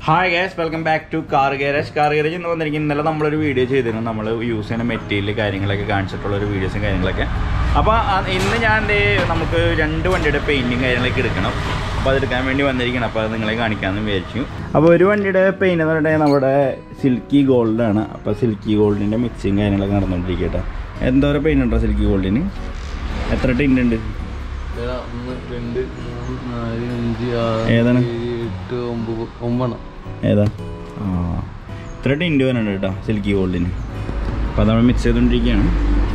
Hi guys welcome back to car garage car garage എന്ന് വന്നിരിക്കും ഇന്നലെ നമ്മളൊരു വീഡിയോ ചെയ്തിരുന്നു നമ്മൾ യൂസ് ചെയ്യുന്ന മെറ്റീരിയൽ കാര്യങ്ങളൊക്കെ കാണിച്ചിട്ടുള്ള ഒരു വീഡിയോസും കാര്യങ്ങളൊക്കെ അപ്പോൾ ഇന്ന് ഞാൻ ദേ നമുക്ക് രണ്ട് വണ്ടിയുടെ പെയിൻറ്റും കാര്യങ്ങളൊക്കെ എടുക്കണം അപ്പോൾ അതെടുക്കാൻ വേണ്ടി വന്നിരിക്കണം അപ്പോൾ അത് നിങ്ങളെ കാണിക്കാമെന്ന് വിചാരിച്ചു അപ്പോൾ ഒരു വണ്ടിയുടെ പെയിൻ്റ് എന്ന് പറഞ്ഞിട്ടുണ്ടെങ്കിൽ നമ്മുടെ സിൽക്കി ഗോൾഡാണ് അപ്പോൾ സിൽക്കി ഗോൾഡിൻ്റെ മിക്സിങ് കാര്യങ്ങളൊക്കെ നടന്നുകൊണ്ടിരിക്കട്ടെ എന്തോരം പെയിൻ്റ് ഉണ്ടോ സിൽക്കി ഗോൾഡിന് എത്ര ടിൻ്റ് ഉണ്ട് ഏതാ? ഒന്ന് രണ്ട് മൂന്ന് നാല് അഞ്ച് ആറ് ഏതാണ്? ഏഴ് എട്ട് ഒമ്പത് ഒമ്പതെണ്ണം ഏതാ ആ ഇത്ര ടിൻറ്റ് വരുന്നുണ്ട് കേട്ടോ സിൽക്കി ഗോൾഡിന് അപ്പോൾ അത് നമ്മൾ മിക്സ് ചെയ്തുകൊണ്ടിരിക്കുകയാണ്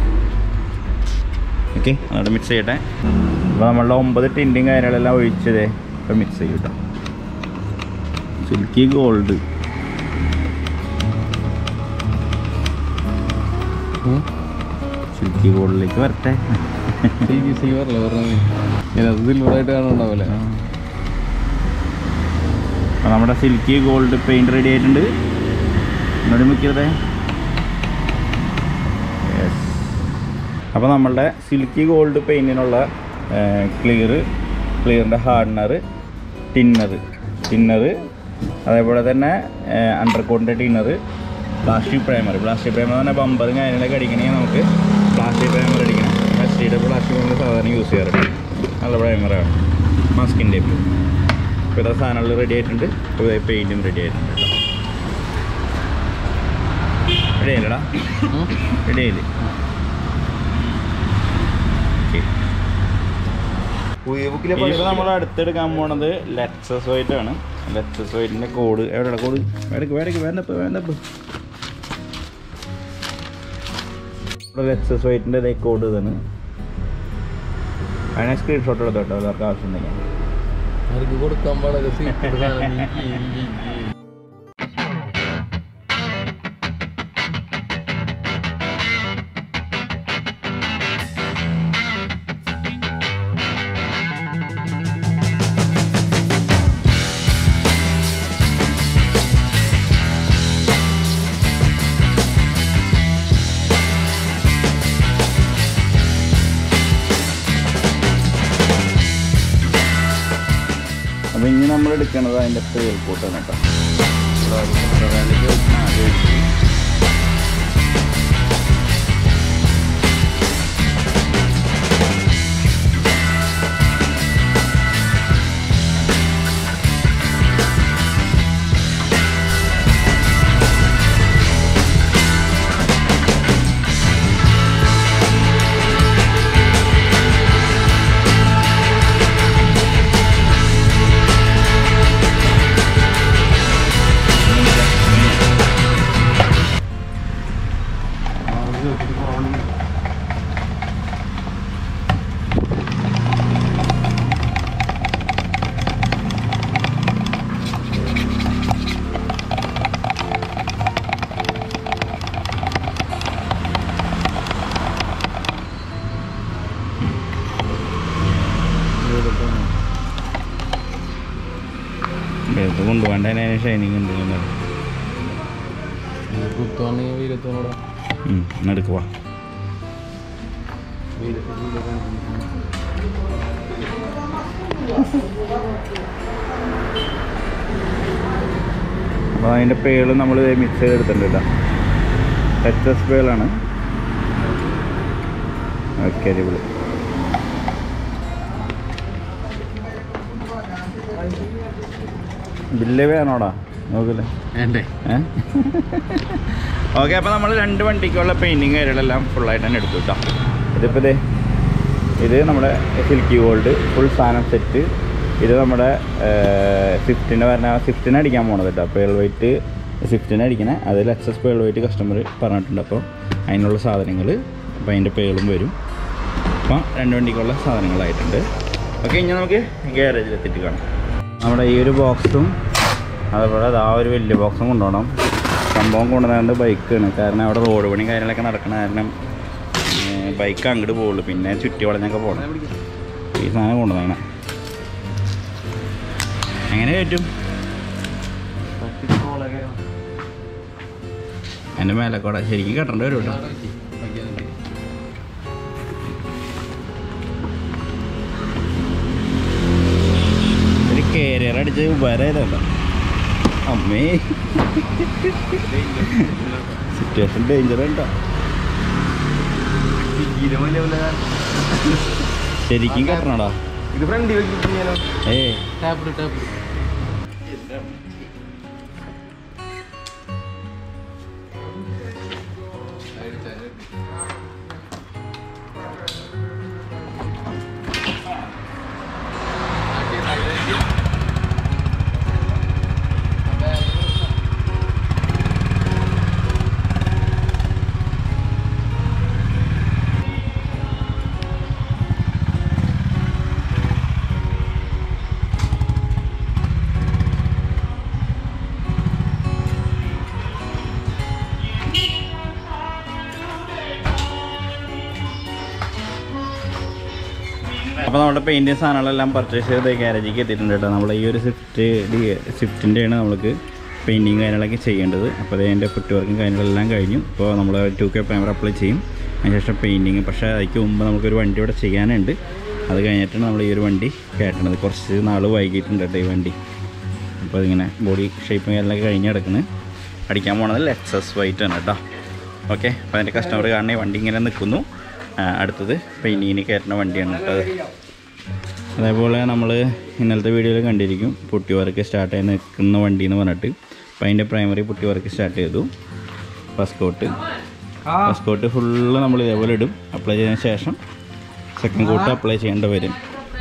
ഓക്കെ അതവിടെ മിക്സ് ചെയ്യട്ടെ അപ്പോൾ നമ്മളുടെ ഒമ്പത് ടിൻറ്റും കാര്യങ്ങളെല്ലാം ഒഴിച്ചതേ ഇപ്പോൾ മിക്സ് ചെയ്യും കേട്ടോ സിൽക്കി ഗോൾഡ് സിൽക്കി ഗോൾഡിലേക്ക് വരട്ടെ സിൽവർ സിൽവറല്ലേ പറഞ്ഞത് ഇതിനകത്ത് സിൽവറായിട്ട് കാണുന്നുണ്ടാവില്ലേ അപ്പോൾ നമ്മുടെ സിൽക്കി ഗോൾഡ് പെയിൻറ് റെഡി ആയിട്ടുണ്ട് എന്നോട് മുക്കിയതേ യെസ് അപ്പോൾ നമ്മളുടെ സിൽക്കി ഗോൾഡ് പെയിൻറ്റിനുള്ള ക്ലിയർ ക്ലിയറിൻ്റെ ഹാർഡനർ ടിന്നർ ടിന്നർ അതേപോലെ തന്നെ അണ്ടർകോട്ടിൻ്റെ thinner plastic primer plastic primer എന്ന് പറഞ്ഞാൽ ബമ്പറും കാര്യങ്ങളൊക്കെ അടിക്കണമെങ്കിൽ നമുക്ക് പ്ലാസ്റ്റിക് പ്രൈമർ അടിക്കണം എസ് ടിയുടെ പ്ലാസ്റ്റിക് നമ്മൾ സാധാരണ യൂസ് ചെയ്യാറുണ്ട് നല്ല പ്രൈമറാണ് മാസ്കിൻ ടൈപ്പ് ഇപ്പോൾ ഇതാ സാധനങ്ങൾ റെഡി ആയിട്ടുണ്ട് ഇപ്പോൾ പെയിൻറ്റും റെഡി ആയിട്ടുണ്ട് കേട്ടോ റെഡി ആയില്ലടാ റെഡി ആയില്ലേ ഇപ്പോൾ നമ്മൾ അടുത്തെടുക്കാൻ പോണത് ലെക്സസ് വൈറ്റ് ആണ് ലെക്സസ് വൈറ്റിൻ്റെ കോഡ് എവിടെയാണ് കോഡ് വേടക്ക് വേടക്ക് വേണ്ടപ്പോൾ വേണ്ടപ്പോൾ ഇവിടെ ലെക്സസ് വൈറ്റിൻ്റെ ഇതേ കോഡ് ഇതാണ് അതിനെ സ്ക്രീൻഷോട്ട് എടുത്തോ കേട്ടോ എല്ലാവർക്കും ആവശ്യമുണ്ടെങ്കിൽ അവർക്ക് കൊടുക്കാൻ പാടില്ല സീക്രട്ട് സാധനം ഈ- ഈ- ഈ- ഈ- അപ്പോൾ ഇനി നമ്മൾ എടുക്കുന്നത് അതിൻ്റെ പേൽ കോട്ടാണ് കേട്ടോ എടുത്ത് കൊണ്ടുപോകേണ്ട അതിന് ഷൈനിങ് ഉണ്ട് എന്നാണ്. ഈ കുത്തുവാണെങ്കിൽ വീരത്തോടെ ഉം, എന്നാ എടുക്ക് വാ അപ്പോൾ അതിൻ്റെ പേള് നമ്മൾ മിക്സ് ചെയ്തെടുത്തിട്ടുണ്ട് എച്ച് എസ് പേളാണ് ഓക്കെ അടിപൊളി ബില്ല് വേണോടാ നോക്കില്ലേ വേണ്ടേ ഓക്കെ അപ്പോൾ നമ്മൾ രണ്ട് വണ്ടിക്കുള്ള പെയിൻറ്റിങ് കാര്യങ്ങളെല്ലാം ഫുള്ളായിട്ട് തന്നെ എടുത്തു കേട്ടോ ഇതിപ്പോൾ ഇതേ ഇത് നമ്മുടെ സിൽക്കി ഗോൾഡ് ഫുൾ സാധനം സെറ്റ് ഇത് നമ്മുടെ സ്വിഫ്റ്റിൻ്റെ പറഞ്ഞ സ്വിഫ്റ്റിന് അടിക്കാൻ പോണത് കേട്ടോ പേൾ വൈറ്റ് സ്വിഫ്റ്റിന് അടിക്കണേ അതിൽ എക്സസ് പേൾ വൈറ്റ് കസ്റ്റമർ പറഞ്ഞിട്ടുണ്ട് അപ്പോൾ അതിനുള്ള സാധനങ്ങൾ അപ്പോൾ അതിൻ്റെ പേളും വരും അപ്പം രണ്ട് വണ്ടിക്കുള്ള സാധനങ്ങളായിട്ടുണ്ട് ഓക്കെ ഇനി നമുക്ക് ഗ്യാരേജിൽ എത്തിയിട്ട് കാണാം നമ്മുടെ ഈ ഒരു ബോക്സും അതുപോലെ അത് ആ ഒരു വലിയ ബോക്സും കൊണ്ടുപോകണം സംഭവം കൊണ്ടുവന്നത് ബൈക്കാണ് കാരണം അവിടെ റോഡ് പണി കാര്യങ്ങളൊക്കെ നടക്കണ കാരണം ബൈക്ക് അങ്ങോട്ട് പോകുള്ളൂ പിന്നെ ചുറ്റി വളഞ്ഞൊക്കെ പോകണം ഈ സാധനം കൊണ്ടുവന്നാണ് എങ്ങനെ പറ്റും എൻ്റെ മേലെ കൂടെ ശരിക്കും കെട്ടേണ്ടി വരും കേട്ടോ ഒരു കേരിയർ അടിച്ച് ഉപകാരമായതല്ലോ അമ്മേ സിറ്റുവേഷൻ ഡേഞ്ചർ ഉണ്ടോ ശരിക്കും കെട്ടണോടാ ഇത് ഫ്രണ്ട് വെച്ചിട്ട് ഏ ടാപ്പ് ടാപ്പ് അപ്പോൾ നമ്മുടെ പെയിൻറ്റിങ് സാധനങ്ങളെല്ലാം പർച്ചേസ് ചെയ്ത് ഗാരേജിലേക്ക് എത്തിയിട്ടുണ്ട് കേട്ടോ നമ്മൾ ഈ ഒരു സ്വിഫ്റ്റ് ഡി സ്വിഫ്റ്റിൻ്റെയാണ് നമുക്ക് പെയിൻറ്റിങ് കാര്യങ്ങളൊക്കെ ചെയ്യേണ്ടത് അപ്പോൾ അതിൻ്റെ ഫുറ്റ് വർക്കും കാര്യങ്ങളെല്ലാം കഴിഞ്ഞു ഇപ്പോൾ നമ്മൾ ടു കെ പ്രൈമർ അപ്ലൈ ചെയ്യും അതിനുശേഷം പെയിൻറ്റിങ് പക്ഷേ അതിക്ക് മുമ്പ് നമുക്കൊരു വണ്ടി ഇവിടെ ചെയ്യാനുണ്ട് അത് കഴിഞ്ഞിട്ടാണ് നമ്മൾ ഈ ഒരു വണ്ടി കയറ്റണത് കുറച്ച് നാൾ വൈകിട്ടുണ്ട് കേട്ടോ ഈ വണ്ടി അപ്പോൾ അതിങ്ങനെ ബോഡി ഷേപ്പും കാര്യങ്ങളൊക്കെ കഴിഞ്ഞ് കിടക്കുന്നത് അടിക്കാൻ പോണത് ലെക്സസ് വൈറ്റ് ആണ് കേട്ടോ ഓക്കെ അപ്പോൾ അതിൻ്റെ കസ്റ്റമർ കാണണേ വണ്ടി ഇങ്ങനെ നിൽക്കുന്നു ആ, അടുത്തത് പെയിൻറ്റിങ്ങിന് കയറ്റുന്ന വണ്ടിയാണ് കേട്ടോ അത്. അതേപോലെ നമ്മൾ ഇന്നലത്തെ വീഡിയോയിൽ കണ്ടിരിക്കും പുട്ടി വർക്ക് സ്റ്റാർട്ട് ചെയ്ത് നിൽക്കുന്ന വണ്ടി എന്ന് പറഞ്ഞിട്ട് അപ്പോൾ അതിൻ്റെ പ്രൈമറി പുട്ടി വർക്ക് സ്റ്റാർട്ട് ചെയ്തു first coat first coat full നമ്മൾ ഇതേപോലെ ഇടും അപ്ലൈ ചെയ്തതിന് ശേഷം സെക്കൻഡ് കോട്ട് അപ്ലൈ ചെയ്യേണ്ടി വരും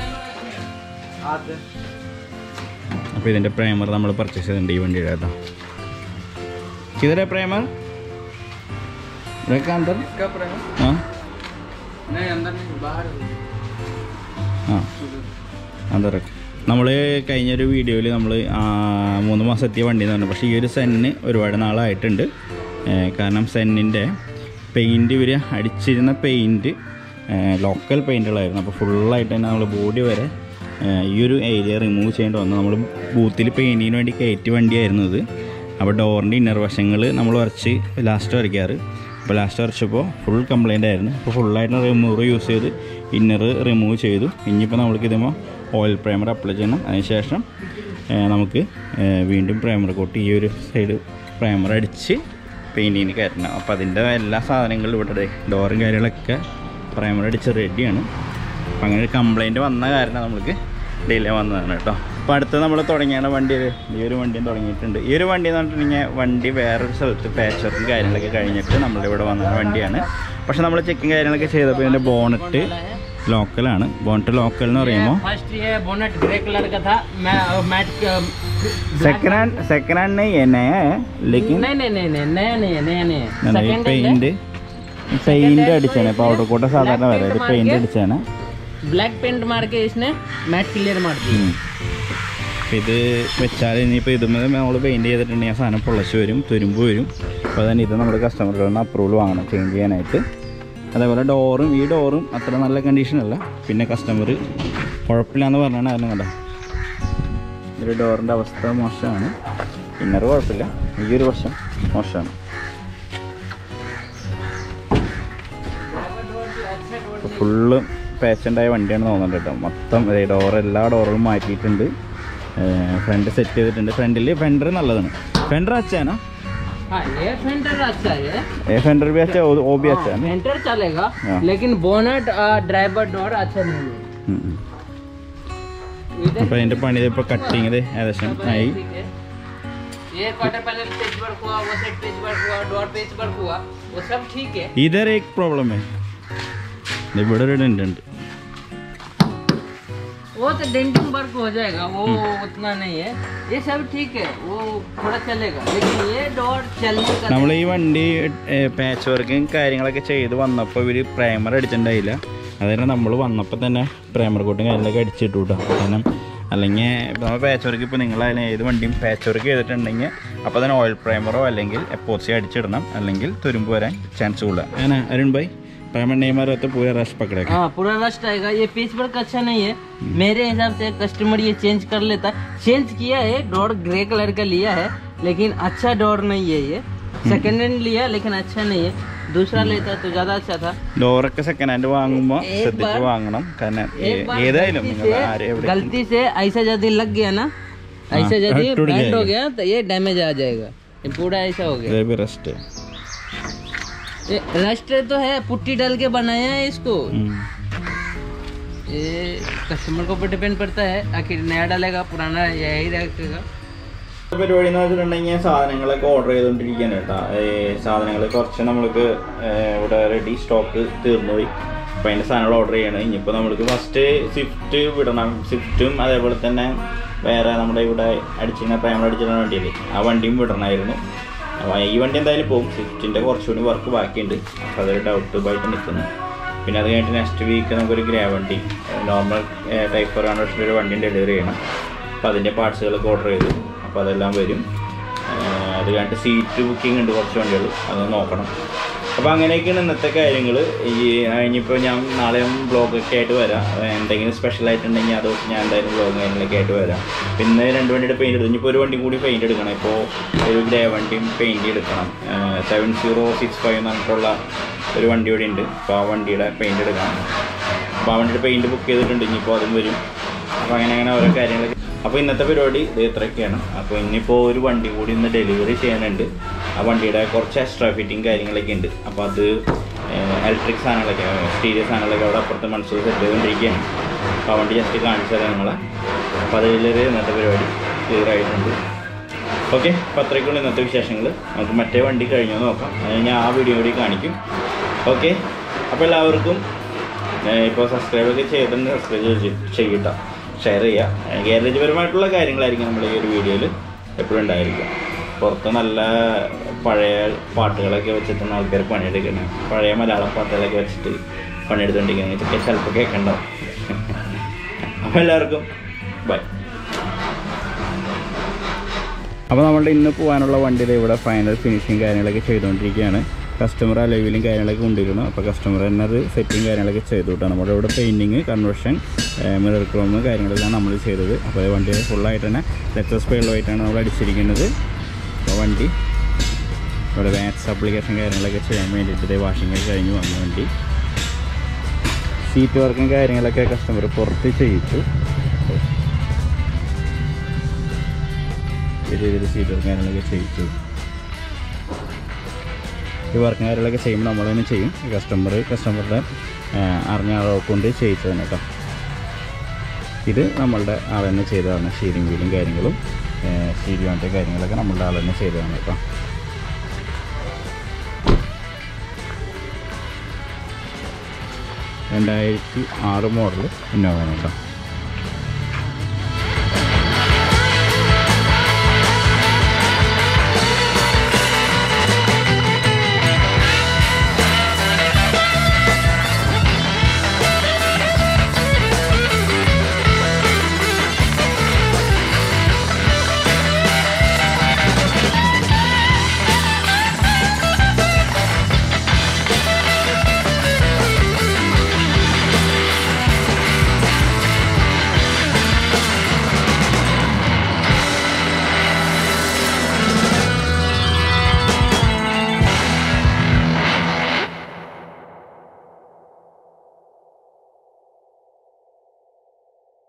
അപ്പോൾ ഇതിൻ്റെ പ്രൈമർ നമ്മൾ പർച്ചേസ് ചെയ്തിട്ടുണ്ട് ഈ വണ്ടിയുടെ കേട്ടോ കിതരെ പ്രൈമർ ഇതൊക്കെ അന്തർ इसका प्राइस ആ नहीं अंदर नहीं बाहर ആ അതറക്റ്റ് നമ്മൾ കഴിഞ്ഞൊരു വീഡിയോയിൽ നമ്മൾ മൂന്ന് മാസം എത്തിയ വണ്ടി എന്ന് പറഞ്ഞു പക്ഷേ ഈ ഒരു സെന്നിന് ഒരുപാട് നാളായിട്ടുണ്ട് ഏ, കാരണം സെന്നിൻ്റെ പെയിൻറ്റ് ഇവർ അടിച്ചിരുന്ന പെയിൻറ്റ് ലോക്കൽ പെയിൻറ്റുകളായിരുന്നു അപ്പോൾ ഫുള്ളായിട്ട് തന്നെ നമ്മൾ ബോഡി വരെ ഏ, ഈ ഒരു ഏരിയ റിമൂവ് ചെയ്യേണ്ടി വന്നു നമ്മൾ ബൂത്തിൽ പെയിൻറ്റിങ്ങിന് വേണ്ടി കയറ്റി വണ്ടിയായിരുന്നു ഇത് അപ്പോൾ ഡോറിൻ്റെ ഇന്നർ വശങ്ങൾ നമ്മൾ വരച്ച് ലാസ്റ്റ് വരയ്ക്കാറ് അപ്പോൾ ലാസ്റ്റ് വരച്ചപ്പോൾ ഫുൾ കംപ്ലൈൻ്റ് ആയിരുന്നു അപ്പോൾ ഫുള്ളായിട്ട് റിമൂവർ യൂസ് ചെയ്ത് ഇന്നർ റിമൂവ് ചെയ്തു ഇനിയിപ്പോൾ നമ്മൾക്ക് ഇതുമ്പോൾ ഓയിൽ പ്രൈമർ അപ്ലൈ ചെയ്യണം അതിനുശേഷം ഏഹ്, നമുക്ക് ഏഹ്, വീണ്ടും പ്രൈമർ കോട്ട് ഈ ഒരു സൈഡ് പ്രൈമർ അടിച്ച് പെയിൻറ്റിങ്ങിന് കയറ്റണം അപ്പോൾ അതിൻ്റെ എല്ലാ സാധനങ്ങളും ഇവിടെ ദേ ഡോറും കാര്യങ്ങളൊക്കെ പ്രൈമർ അടിച്ച് റെഡിയാണ് അപ്പം അങ്ങനെ ഒരു കംപ്ലൈൻറ്റ് വന്ന കാരണം നമുക്ക് ഡിലേ വന്നതാണ് കേട്ടോ അപ്പോൾ അടുത്ത് നമ്മൾ തുടങ്ങിയാണ് വണ്ടി ഇത്. ഈ ഒരു വണ്ടിയും തുടങ്ങിയിട്ടുണ്ട് ഈ ഒരു വണ്ടി എന്ന് പറഞ്ഞിട്ടുണ്ടെങ്കിൽ വണ്ടി വേറൊരു സ്ഥലത്ത് പാച്ച് വർക്കും കാര്യങ്ങളൊക്കെ കഴിഞ്ഞിട്ട് നമ്മളിവിടെ ഇവിടെ വന്ന വണ്ടിയാണ് പക്ഷെ നമ്മൾ ചെക്കിങ് കാര്യങ്ങളൊക്കെ ചെയ്തപ്പോൾ ഇതിൻ്റെ ബോണറ്റ് ലോക്കലാണ് ബോണറ്റ് ലോക്കൽ എന്ന് പറയുമ്പോൾ फर्स्ट ये बोनट ग्रे कलर का था मैं matte second hand second hand नहीं है नया है लेकिन नहीं नहीं नहीं नहीं नया नहीं है नया नहीं है सेकंड പെയിന്റ് പെയിന്റ് അടിച്ചാണ് പൗഡർ കോട്ട സാധാരണ വരാം ഇത് പെയിന്റ് അടിച്ചാണ് ब्लैक पेंट मार के इसने मैट क्लियर मार दी ഉം. അപ്പൊ ഇത് വെച്ചാൽ ഇനിയിപ്പോൾ ഇതുമേ നമ്മൾ പെയിൻറ് ചെയ്തിട്ടുണ്ടെങ്കിൽ ആ സാധനം പൊളച്ച് വരും തുരുമ്പ് വരും അപ്പോൾ തന്നെ ഇത് നമ്മൾ കസ്റ്റമറുടെ നിന്ന് അപ്രൂവൽ വാങ്ങണം ചേഞ്ച് ചെയ്യാനായിട്ട് അതേപോലെ ഡോറും ഈ ഡോറും അത്ര നല്ല കണ്ടീഷനല്ല പിന്നെ കസ്റ്റമർ കുഴപ്പമില്ലാന്ന് പറഞ്ഞാണ് അതിന് കണ്ട ഒരു ഡോറിൻ്റെ അവസ്ഥ മോശമാണ് ഇന്നർ കുഴപ്പമില്ല ഈ ഒരു വശം മോശമാണ് ഫുള്ള് പാച്ചുണ്ടായ വണ്ടിയാണ് തോന്നുന്നുണ്ട് കേട്ടോ മൊത്തം ഡോർ എല്ലാ ഡോറുകളും മാറ്റിയിട്ടുണ്ട് ഫ്രണ്ട് സെറ്റ് ചെയ്തിട്ടുണ്ട് ഫ്രണ്ടിൽ ഫെൻഡർ നല്ലതാണ് ഫെൻഡർ അച്ഛാനാ हाँ ये फेंटर अच्छा है ഏ ഫെൻഡർ ബി അച്ഛാ ഓ ബി അച്ഛാ फेंटर चलेगा हाँ। लेकिन बोनट ड्राइवर डोर अच्छा नहीं है इधर അപ്പോൾ അതിൻ്റെ പണി ഇപ്പോൾ കട്ടിങ് ഇത് ഏകദേശം ആയി ठीक है ये क्वार्टर पैनल पेज वर्क हुआ वो सेट पेज वर्क हुआ डोर पेज वर्क हुआ वो सब ठीक है ഇതർ ഏക് പ്രോബ്ലം है ഇവിടെ ഒരു ഡെൻ്റ് ഉണ്ട് वो तो डेंटिंग वर्क हो जाएगा वो उतना नहीं है ये सब ठीक है वो थोड़ा चलेगा लेकिन ये डोर चलने का നമ്മൾ ഈ വണ്ടി പാച്ച് വർക്കും കാര്യങ്ങളൊക്കെ ചെയ്ത് വന്നപ്പോൾ ഇവർ പ്രൈമർ അടിച്ചിട്ടുണ്ടായില്ല അതായത് നമ്മൾ വന്നപ്പോൾ തന്നെ പ്രൈമർ കോട്ടും കാര്യങ്ങളൊക്കെ അടിച്ചിട്ടു കേട്ടോ കാരണം അല്ലെങ്കിൽ നമ്മൾ പാച്ച് വർക്ക് ഇപ്പോൾ നിങ്ങളായാലും ഏത് വണ്ടിയും പാച്ച് വർക്ക് ചെയ്തിട്ടുണ്ടെങ്കിൽ അപ്പോൾ തന്നെ ഓയിൽ പ്രൈമറോ അല്ലെങ്കിൽ എപ്പോസി അടിച്ചിടണം അല്ലെങ്കിൽ തുരുമ്പ് വരാൻ ചാൻസ് കൂടുതൽ അങ്ങനെ അരുൺ ഭായ് പ്രൈമർ നെയ്മാർ तो पूरा रस पकड़ेगा हाँ पूरा रस्ट आएगा ये पेच वर्क अच्छा नहीं है मेरे हिसाब से कस्टमर ये चेंज कर लेता चेंज किया है डोर ग्रे कलर का लिया है लेकिन अच्छा डोर नहीं है ये सेकेंड हैंड लिया लेकिन अच्छा नहीं है दूसरा लेता तो ज्यादा अच्छा था ഡോറൊക്കെ സെക്കൻഡ് ഹാൻഡ് വാങ്ങുമ്പോൾ एक ശ്രദ്ധിച്ച് बार- വാങ്ങണം കാരണം एक ഏ- बार ഏതായാലും गलती നിങ്ങൾ से- ആരെ എവിടെ गलती से ऐसा ज्यादा लग गया ना ऐसा हाँ, यदि टूट बैंड हो जाएगा। गया तो ये डैमेज आ जाएगा ये पूरा ऐसा हो गया ഇത് भी rest है ये रस्ट तो है पुट्टी डाल के बनाया है इसको हम्म। ये कस्टमर के ऊपर डिपेंड पड़ता है आखिर नया डालेगा पुराना यही रखेगा പരിപാടി എന്ന് വെച്ചിട്ടുണ്ടെങ്കിൽ സാധനങ്ങളൊക്കെ ഓർഡർ ചെയ്തുകൊണ്ടിരിക്കുകയാണ് കേട്ടോ സാധനങ്ങൾ കുറച്ച് നമ്മൾക്ക് ഏഹ്, ഇവിടെ റെഡി സ്റ്റോക്ക് തീർന്നു പോയി അപ്പം അതിൻ്റെ സാധനങ്ങൾ ഓർഡർ ചെയ്യണം ഇനിയിപ്പോൾ നമ്മൾക്ക് ഫസ്റ്റ് സ്വിഫ്റ്റ് വിടണം സ്വിഫ്റ്റും അതേപോലെ തന്നെ വേറെ നമ്മുടെ ഇവിടെ അടിച്ചിരുന്ന പ്രേമ അടിച്ചിരുന്ന വണ്ടിയില്ലേ ആ വണ്ടിയും വിടണമായിരുന്നു അപ്പോൾ ഈ വണ്ടി എന്തായാലും പോകും സ്വിഫ്റ്റിൻ്റെ കുറച്ചുകൂടി വർക്ക് ബാക്കിയുണ്ട് അപ്പോൾ അതൊരു ഡൗട്ട് ആയിട്ട് നിൽക്കുന്നു പിന്നെ അത് കഴിഞ്ഞിട്ട് നെക്സ്റ്റ് വീക്ക് നമുക്കൊരു ഗ്രേ വണ്ടി നോർമൽ ടൈപ്പ് ഫോർ ഹൺഡ്രഡ് ഒരു വണ്ടി ഡെലിവറി ചെയ്യണം അപ്പോൾ അതിൻ്റെ പാർട്സുകളൊക്കെ ഓർഡർ ചെയ്തു അപ്പോൾ അതെല്ലാം വരും ഏഹ് അത് കഴിഞ്ഞിട്ട് സീറ്റ് ബുക്കിംഗ് ഉണ്ട് കുറച്ച് വണ്ടികൾ അത് നോക്കണം അപ്പോൾ അങ്ങനെയൊക്കെയാണ് ഇന്നത്തെ കാര്യങ്ങൾ ഈ ഇനിയിപ്പോൾ ഞാൻ നാളെ ബ്ലോഗൊക്കെ ആയിട്ട് വരാം ഏഹ് എന്തെങ്കിലും സ്പെഷ്യൽ ആയിട്ടുണ്ടെങ്കിൽ അത് ഞാൻ എന്തായാലും ബ്ലോഗ് കാര്യങ്ങളൊക്കെ ആയിട്ട് വരാം പിന്നെ രണ്ട് വണ്ടിയുടെ പെയിൻറ്റ് എടുത്തു ഇനിയിപ്പോൾ ഒരു വണ്ടി കൂടി പെയിൻറ്റ് എടുക്കണം ഇപ്പോൾ ഒരു ഗ്രേ വണ്ടിയും പെയിൻറ്റ് എടുക്കണം സെവൻ സീറോ സിക്സ് ഫൈവ് എന്ന് പറഞ്ഞിട്ടുള്ള ഒരു വണ്ടി ഇവിടെ ഉണ്ട് അപ്പോൾ ആ വണ്ടിയുടെ പെയിൻറ്റ് എടുക്കണം അപ്പോൾ ആ വണ്ടിയുടെ പെയിൻറ്റ് ബുക്ക് ചെയ്തിട്ടുണ്ട് ഇനിയിപ്പോൾ അതും വരും അപ്പോൾ അങ്ങനെ അങ്ങനെ ഓരോ കാര്യങ്ങളൊക്കെ അപ്പോൾ ഇന്നത്തെ പരിപാടി ഇത് ഇത്രയൊക്കെയാണ് അപ്പോൾ ഇനിയിപ്പോൾ ഒരു വണ്ടി കൂടി ഇന്ന് ഡെലിവറി ചെയ്യാനുണ്ട് ആ വണ്ടിയുടെ കുറച്ച് എക്സ്ട്രാ ഫിറ്റിംഗ് കാര്യങ്ങളൊക്കെ ഉണ്ട് അപ്പോൾ അത് ഇലക്ട്രിക് സാധനങ്ങളൊക്കെ സ്റ്റീരിയോ സാധനങ്ങളൊക്കെ അവിടെ അപ്പുറത്ത് മനസ്സിൽ സെറ്റ് ചെയ്തുകൊണ്ടിരിക്കുകയാണ് അപ്പോൾ ആ വണ്ടി ജസ്റ്റ് കാണിച്ചു തരാം നിങ്ങളെ അപ്പോൾ അതിലൊരു ഇന്നത്തെ പരിപാടി ക്ലിയർ ആയിട്ടുണ്ട് ഓക്കെ അപ്പോൾ അത്രയ്ക്കുള്ള ഇന്നത്തെ വിശേഷങ്ങൾ നമുക്ക് മറ്റേ വണ്ടി കഴിഞ്ഞു നോക്കാം അത് ഞാൻ ആ വീഡിയോ കൂടി കാണിക്കും ഓക്കെ അപ്പോൾ എല്ലാവർക്കും ഇപ്പോൾ സബ്സ്ക്രൈബൊക്കെ ചെയ്തിട്ടുണ്ട് സബ്സ്ക്രൈബ് ചെയ്യട്ട ഷെയർ ചെയ്യുക ഗാരേജ് പരമായിട്ടുള്ള കാര്യങ്ങളായിരിക്കും നമ്മൾ ഈ ഒരു വീഡിയോയിൽ എപ്പോഴും ഉണ്ടായിരിക്കുക പുറത്ത് നല്ല പഴയ പാട്ടുകളൊക്കെ വെച്ചിട്ടാണ് ആൾക്കാർ പണിയെടുക്കുന്നത് പഴയ മലയാളം പാട്ടുകളൊക്കെ വെച്ചിട്ട് പണിയെടുത്തുകൊണ്ടിരിക്കുന്നത് ഇതൊക്കെ ചിലപ്പോൾ കേൾക്കണ്ടാവും അപ്പോൾ എല്ലാവർക്കും ബൈ അപ്പോൾ നമ്മളുടെ ഇന്ന് പോകാനുള്ള വണ്ടിയുടെ ഇവിടെ ഫൈനൽ ഫിനിഷിങ് കാര്യങ്ങളൊക്കെ ചെയ്തുകൊണ്ടിരിക്കുകയാണ് കസ്റ്റമർ അലവിലും കാര്യങ്ങളൊക്കെ കൊണ്ടിരുന്നു അപ്പോൾ കസ്റ്റമർ തന്നെ അത് സെറ്റിങ് കാര്യങ്ങളൊക്കെ ചെയ്തു കേട്ടോ നമ്മുടെ ഇവിടെ പെയിൻറ്റിങ് കൺവേർഷൻ മിറർ ക്രോം കാര്യങ്ങളെല്ലാം നമ്മൾ ചെയ്തത് അപ്പോൾ വണ്ടി ഫുള്ളായിട്ട് തന്നെ ലെറ്റസ് പെയിലുമായിട്ടാണ് നമ്മൾ അടിച്ചിരിക്കുന്നത് അപ്പോൾ വണ്ടി ഇവിടെ വാക്സ് അപ്ലിക്കേഷൻ കാര്യങ്ങളൊക്കെ ചെയ്യാൻ വേണ്ടിയിട്ട് വാഷിംഗ് ഒക്കെ കഴിഞ്ഞ് വന്ന വണ്ടി സീറ്റ് വർക്കും കാര്യങ്ങളൊക്കെ കസ്റ്റമർ പുറത്ത് ചെയ്യിച്ചു ഈ രീതിയിൽ സീറ്റ് വർക്കും കാര്യങ്ങളൊക്കെ ചെയ്യിച്ചു ഈ വർക്കും കാര്യങ്ങളൊക്കെ ചെയ്യുമ്പോൾ നമ്മൾ തന്നെ ചെയ്യും കസ്റ്റമർ കസ്റ്റമറുടെ അറിഞ്ഞ ആളെ കൊണ്ട് ചെയ്യിച്ചതാണ് കേട്ടോ ഇത് നമ്മളുടെ ആൾ തന്നെ ചെയ്തതാണ് ഷീരിങ് വീലും കാര്യങ്ങളും സ്റ്റീരിയോ മറ്റേ കാര്യങ്ങളൊക്കെ നമ്മളുടെ ആൾ തന്നെ ചെയ്തതാണ് കേട്ടോ രണ്ടായിരത്തി ആറ് മോഡൽ ഇന്നോവയാണ് കേട്ടോ